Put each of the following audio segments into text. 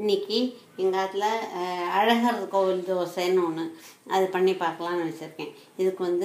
இன்னைக்கு எங்கள் ஆத்தில் அழகர் கோவில் தோசைன்னு ஒன்று அது பண்ணி பார்க்கலாம்னு வச்சுருக்கேன் இதுக்கு வந்து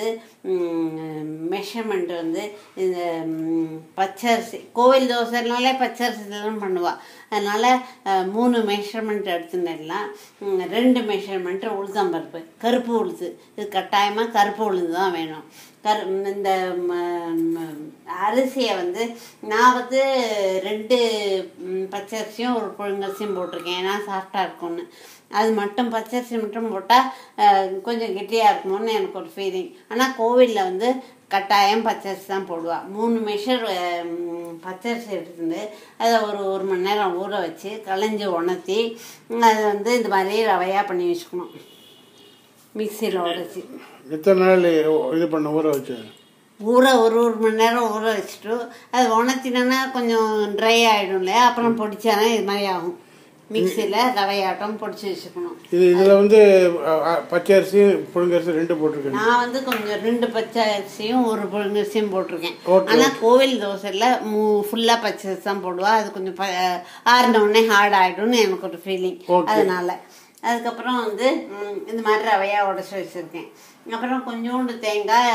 மெஷர்மெண்ட் வந்து இந்த ம், பச்சரிசி கோவில் தோசைனாலே பச்சரிசிலாம் பண்ணுவாள் அதனால் அஹ், மூணு மெஷர்மெண்ட் எடுத்துனெல்லாம் ரெண்டு மெஷர்மெண்ட்டு உளுத்தம்பருப்பு கருப்பு உளுத்து இது கட்டாயமாக கருப்பு உளுந்து தான் வேணும் கரு இந்த ம- ம- அரிசியை வந்து நான் வந்து ரெண்டு ம், பச்சரிசியும் ஒரு புழுங்கரிசியும் போட்டிருக்கேன் ஏன்னா சாஃப்டாக இருக்கும்னு அது மட்டும் பச்சரிசி மட்டும் போட்டால் கொஞ்சம் கெட்டியாக இருக்கணும்னு எனக்கு ஒரு ஃபீலிங் ஆனால் கோவிலில் வந்து கட்டாயம் பச்சரிசி தான் போடுவா மூணு மெஷர் பச்சரிசி எடுத்துட்டு அதை ஒரு ஒரு மணி நேரம் ஊற வச்சு களைஞ்சி உணர்த்தி அதை வந்து இந்த மாதிரி ரவையாக பண்ணி வச்சுக்கணும் மிக்சியில் உடைச்சி எத்தனை நாள் இது பண்ண ஊற வச்சு ஊற ஒரு ஒரு மணி நேரம் ஊற வச்சுட்டு அது உணர்த்தினா கொஞ்சம் ட்ரை ஆகிடும் இல்லையா அப்புறம் பொடிச்சாதான் இது மாதிரி ஆகும் மிக்சியில் ரவையாட்டம் பொடிச்சு வச்சுக்கணும் இது இதில் வந்து அஹ், அஹ், பச்சை அரிசி புழுங்கரிசி ரெண்டு போட்டிருக்கேன் நான் வந்து கொஞ்சம் ரெண்டு பச்சை அரிசியும் ஒரு புழுங்கரிசியும் போட்டிருக்கேன் Okay. ஆனால் கோவில் தோசையில் மூ ஃபுல்லாக பச்சை அரிசி தான் போடுவா அது கொஞ்சம் ப ஆறின உடனே ஹார்ட் ஆகிடும்னு எனக்கு ஒரு ஃபீலிங் Okay. அதனால அதுக்கப்புறம் வந்து ம், இந்த மாதிரி ரவையாக உடச்சி வச்சுருக்கேன் அப்புறம் கொஞ்சோண்டு தேங்காய்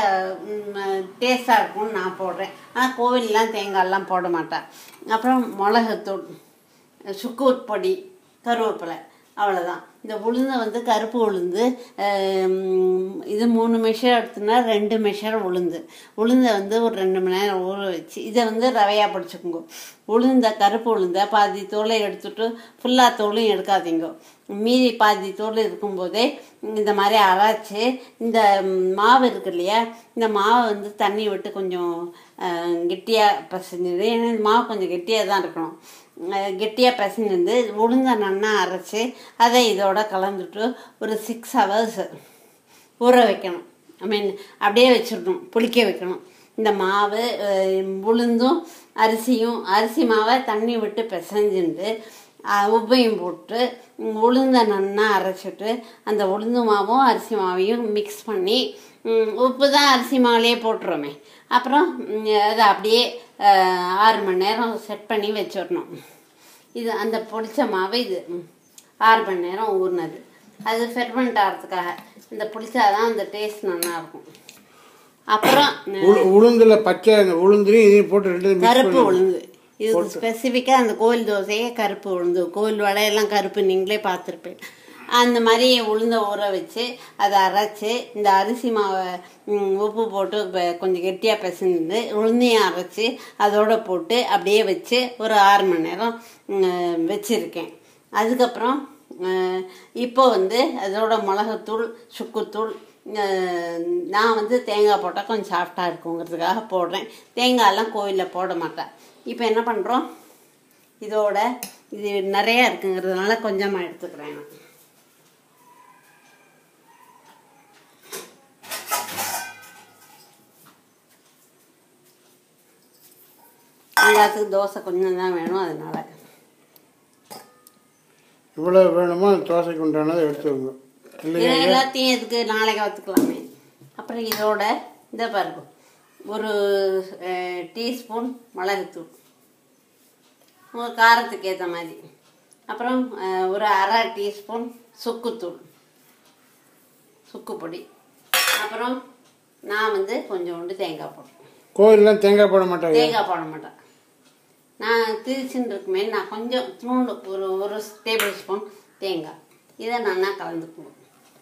டேஸ்டாக இருக்கும்னு நான் போடுறேன் ஆனால் கோவிலெலாம் தேங்காயெல்லாம் போட மாட்டேன் அப்புறம் மிளகுத்தூள் சுக்கு பொடி கருவேப்பிலை அவ்வளோதான் இந்த உளுந்தை வந்து கருப்பு உளுந்து ஆம், இது மூணு மெஷர் எடுத்துனா ரெண்டு மெஷர் உளுந்து உளுந்தை வந்து ஒரு ரெண்டு மணி நேரம் ஊற வச்சு இதை வந்து ரவையாக பிடிச்சிக்கோங்க உளுந்த கருப்பு உளுந்தை பாதி தோலை எடுத்துட்டு ஃபுல்லாக தோலையும் எடுக்காதீங்க மீதி பாதி தோல் இருக்கும்போதே இந்த மாதிரி அரைச்சி இந்த ம், மாவு இருக்கு இல்லையா இந்த மாவை வந்து தண்ணி விட்டு கொஞ்சம் கெட்டியாக பசஞ்சுது ஏன்னா இந்த மாவு கொஞ்சம் கெட்டியாக தான் இருக்கணும் கெட்டியாக பிசைஞ்சிருந்து உளுந்த நன்னா அரைச்சி அதை இதோட கலந்துட்டு ஒரு சிக்ஸ் ஹவர்ஸ் ஊற வைக்கணும் ஐ மீன் அப்படியே வச்சிடணும் புளிக்க வைக்கணும் இந்த மாவு அஹ், உளுந்தும் அரிசியும் அரிசி மாவை தண்ணி விட்டு பிசைஞ்சுட்டு அஹ், உப்பையும் போட்டு உம், உளுந்த நன்னா அரைச்சிட்டு அந்த உளுந்து மாவும் அரிசி மாவையும் மிக்ஸ் பண்ணி உம், உப்பு தான் அரிசி மாவுலேயே போட்டுருவோமே அப்புறம் உம், அதை அப்படியே அஹ், ஆறு மணி நேரம் செட் பண்ணி வச்சிடணும் இது அந்த பொடிச்ச மாவு இது ம், ஆறு மணி நேரம் ஊறினது அது ஃபெர்மெண்ட் ஆகிறதுக்காக இந்த புளிச்சாதான் அந்த டேஸ்ட் நல்லா இருக்கும் அப்புறம் உளு- உளுந்துல பச்சை உளுந்துலையும் இதையும் போட்டு ரெண்டு mix கருப்பு பண்ணி- உளுந்து இது ஸ்பெசிஃபிக்காக அந்த கோவில் தோசையே கருப்பு உளுந்து கோவில் வடையெல்லாம் கருப்பு நீங்களே பார்த்துருப்பேன் அந்த மாதிரி உளுந்த ஊற வச்சு அதை அரைச்சி இந்த அரிசி மாவை ம், உப்பு போட்டு ப- கொஞ்சம் கெட்டியாக பிசைஞ்சு உளுந்தையும் அரைச்சி அதோட போட்டு அப்படியே வச்சு ஒரு ஆறு மணி நேரம் ம், வச்சிருக்கேன் அதுக்கப்புறம் அஹ், இப்போ வந்து அதோட மிளகுத்தூள் சுக்குத்தூள் அஹ், நான் வந்து தேங்காய் போட்டால் கொஞ்சம் சாஃப்டாக இருக்குங்கிறதுக்காக போடுறேன் தேங்காயெல்லாம் கோவிலில் போட மாட்டேன் இப்போ என்ன பண்ணுறோம் இதோட இது நிறையா இருக்குங்கிறதுனால கொஞ்சமாக எடுத்துக்கிறேன் நான் எல்லாத்துக்கும் தோசை கொஞ்சம் தான் வேணும் அதனால இவ்வளவு வேணுமோ அந்த தோசைக்கு உண்டானதை எடுத்துக்கோங்க இல்லையா இது எல்லாத்தையும் எதுக்கு நாளைக்கு வச்சுக்கலாமே அப்புறம் இதோட இந்த பாருங்க ஒரு டீஸ்பூன் மிளகுத்தூள் உங்கள் காரத்துக்கு ஏற்ற மாதிரி அப்புறம் அஹ், ஒரு அரை டீஸ்பூன் சுக்குத்தூள் சுக்கு பொடி அப்புறம் நான் வந்து கொஞ்சோண்டு தேங்காய் போடுறேன் கோயிலெலாம் தேங்காய் போட மாட்டாங்க தேங்காய் போட மாட்டேன் நான் திருச்சின்னு இருக்குமே நான் கொஞ்சம் தூண்டு ஒரு ஒரு டேபிள் ஸ்பூன் தேங்காய் இதை நல்லா கலந்துக்குவோம்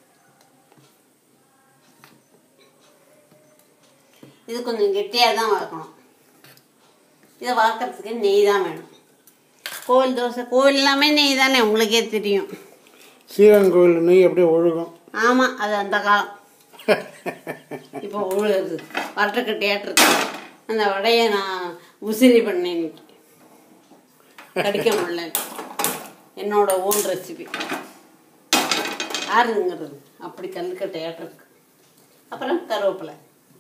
இது கொஞ்சம் கெட்டியாக தான் வளர்க்கணும் இதை வளர்க்குறதுக்கு நெய் தான் வேணும் கோவில் தோசை கோவில் எல்லாமே நெய் தானே உங்களுக்கே தெரியும் ஸ்ரீரங்கம் கோயில் நெய் அப்படியே ஒழுகும் ஆமாம் அது அந்த காலம் இப்போ உழுது வட்டக்கட்டையாட்டு இருக்கு அந்த வடையை நான் உசிரி பண்ணேன் இன்னைக்கு கடிக்க முடியல என்னோட ஓன் ரெசிபி ஆறுங்கிறது அப்படி கல்லுக்கட்டையாட்டு இருக்கு அப்புறம் கருவேப்பிலை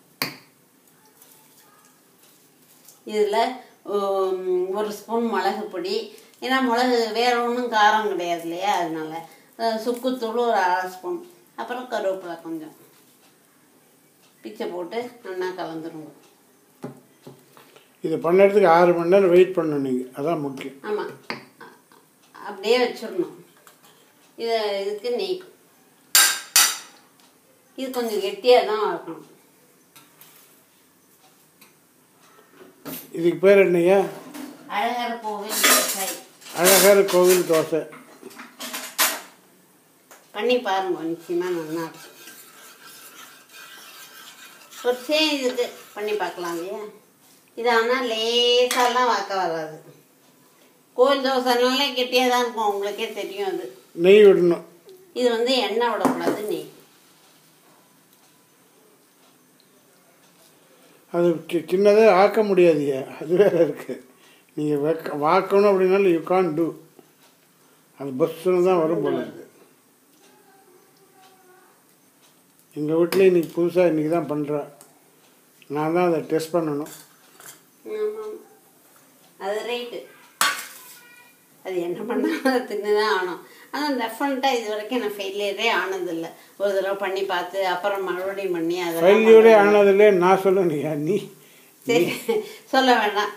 இதில் ஒரு ஸ்பூன் மிளகு பொடி ஏன்னா மிளகு வேற ஒன்றும் காரம் கிடையாது இல்லையா அதனால அஹ் சுக்குத்தூள் ஒரு அரை ஸ்பூன் அப்புறம் கருவேப்பிலை கொஞ்சம் பிச்சை போட்டு நல்லா கலந்துருங்க இது பண்ணுறதுக்கு ஆறு மணி நேரம் வெயிட் பண்ணணும் நீங்கள் அதான் முக்கியம் ஆமாம் அப்படியே வச்சிடணும் இதை இதுக்கு நெய் இது கொஞ்சம் கெட்டியாக தான் இருக்கணும் இதுக்கு பேர் என்னய்யா அழகர் கோவில் விவசாயி அழகர் கோவில் தோசை பண்ணி பாருங்க நிச்சயமாக நல்லா இருக்கும் ஒரு சே இதுக்கு பண்ணி பார்க்கலாம் இல்லையா இது ஆனால் லேசாலாம் வாக்க வராது கோவில் தோசைனாலே கெட்டியாக தான் இருக்கும் உங்களுக்கே தெரியும் அது நெய் விடணும் இது வந்து எண்ணெய் விடக்கூடாது நெய் அது சி- சின்னதே ஆக்க முடியாதுங்க அது வேற இருக்கு நீங்கள் வைக்க வாக்கணும் அப்படின்னாலும் யூ கான் டூ அது பஸ்ஸுன்னு தான் வரும் போல இருக்கு எங்கள் வீட்டில் இன்னைக்கு புதுசாக இன்றைக்கி தான் பண்ணுறேன் நான் தான் அதை டெஸ்ட் பண்ணணும் ஆமாம் அது ரைட்டு அது என்ன பண்ணாலும் தின்னு தான் ஆகணும் ஆனால் டெஃபனட்டாக இது வரைக்கும் நான் ஃபெயிலியரே ஆனதில்லை ஒரு தடவை பண்ணி பார்த்து அப்புறம் மறுபடியும் பண்ணி அதெல்லாம் ஃபெயில்யூரே பண்ணதில்லை. ஆனதில்லே நான் சொல்லணுயா நீ சரி சொல்ல வேண்டாம்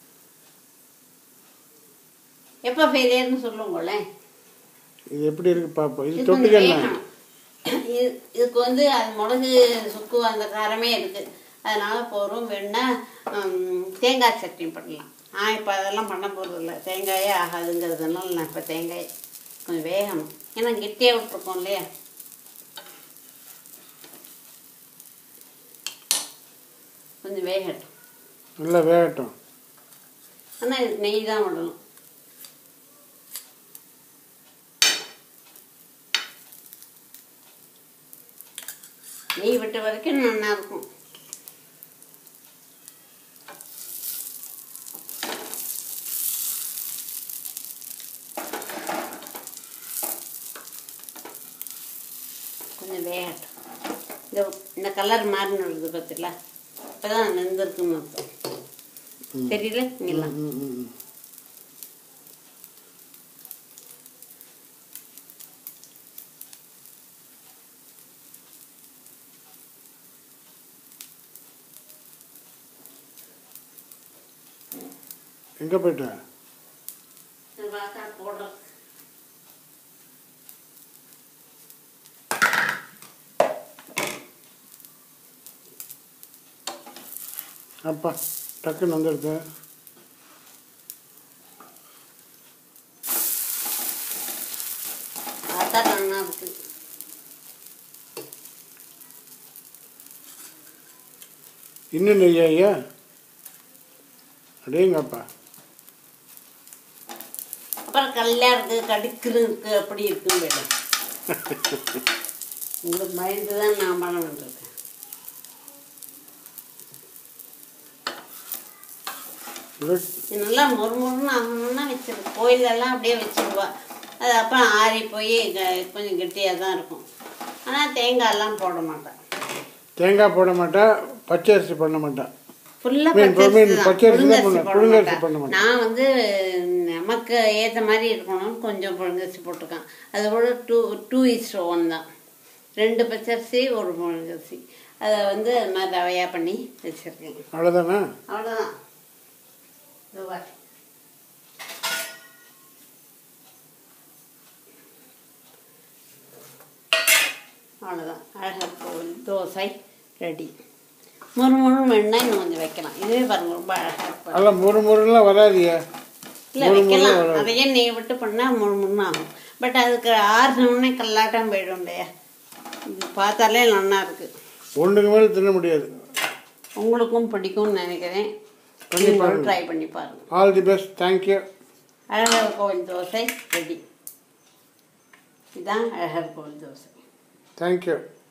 எப்போ ஃபெயிலியர்னு சொல்லுங்களேன் இது எப்படி இருக்கு பார்ப்போம் இது இது கொஞ்சம் தொட்டுக்கண்ணா வேகணும். இது இதுக்கு வந்து அது மிளகு சுக்கு அந்த காரமே இருக்குது அதனால போகிறோம் வேணா ஹம், தேங்காய் சட்னி பண்ணலாம் நான் இப்போ அதெல்லாம் பண்ண போகிறதில்ல தேங்காயே ஆகாதுங்கிறதுனால நான் இப்போ தேங்காய் கொஞ்சம் வேகணும் ஏன்னா கெட்டியாக விட்ருக்கோம் இல்லையா கொஞ்சம் வேகட்டும் நல்லா வேகட்டும் ஆனால் இதுக்கு நெய் தான் விடணும் நெய் விட்ட வரைக்கும் நல்லா இருக்கும் கொஞ்சம் வேகட்டும் இந்த இந்த கலர் மாறினு வருது பார்த்தீங்களா இப்போதான் வெந்திருக்குன்னு அர்த்தம் தெரியல இங்கெல்லாம் ம், ம், ம். எங்கே போயிட்ட இந்த வாக்கா போடுறது அப்பா டக்குன்னு வந்துடுது பார்த்தா நல்லா இருக்கு இன்னும் நெய்யா ஐயா அடேங்கப்பா அப்புறம் கல்யா இருக்கு கடுக்குரு இருக்கு அப்படி இருக்கும் வேணும் உங்களுக்கு பயந்து தான் நான் பண்ண வேண்டியிருக்கேன் குட் இது நல்லா மொறுமொறுன்னு ஆகணும்னா வச்சிரு கோயிலெல்லாம் அப்படியே வச்சிருவா அது அப்புறம் ஆறி போய் க- கொஞ்சம் கெட்டியாக தான் இருக்கும் ஆனால் தேங்காயெல்லாம் போட மாட்டேன் தேங்காய் போட மாட்டா பச்சை அரிசி பண்ண மாட்டா ஃபுல்லாக மீன் பச்சரிசி மீன் தான் பச்சரிசி தான் புழுங்கரிசி பண்ண- போட புழுங்கரிசி மாட்டேன். பண்ண மாட்டேன். நான் வந்து நமக்கு ஏற்ற மாதிரி இருக்கணும்னு கொஞ்சம் புழுங்கரிசி போட்டிருக்கேன் அதோட டூ டூ இஸ் ஒன் தான் ரெண்டு பச்சரிசி ஒரு புழுங்கரிசி அதை வந்து அது மாதிரி ரவையாக பண்ணி வச்சுருக்கேன் அவ்வளோதானே அவ்வளோதான் இதோ பாரு. அவ்வளோதான் அழகர் கோவில் தோசை ரெடி முறு முறு வேணுன்னா இன்னும் கொஞ்சம் வைக்கலாம் இதுவே பாருங்க ரொம்ப அழகாக இருக்கும் அதெல்லாம் முறு முறுலாம் வராதியா இல்லை முறு முறு வைக்கலாம் வராது அதையே நெய் விட்டு பண்ணால் முறு முறுன்னு ஆகும் பட் அதுக்கு ஆறுனோடனே கல்லாட்டம் போயிடும் இல்லையா இது பார்த்தாலே நல்லா இருக்கு ஒன்றுக்கு மேலே தின்ன முடியாது உங்களுக்கும் பிடிக்கும்னு நினைக்கிறேன் பண்ணி நீங்களும் பாருங்க. ட்ரை பண்ணி பாருங்க all the best thank you Azhagar Kovil dosa ready இதுதான் அழகர் கோவில் தோசை தேங்க்யூ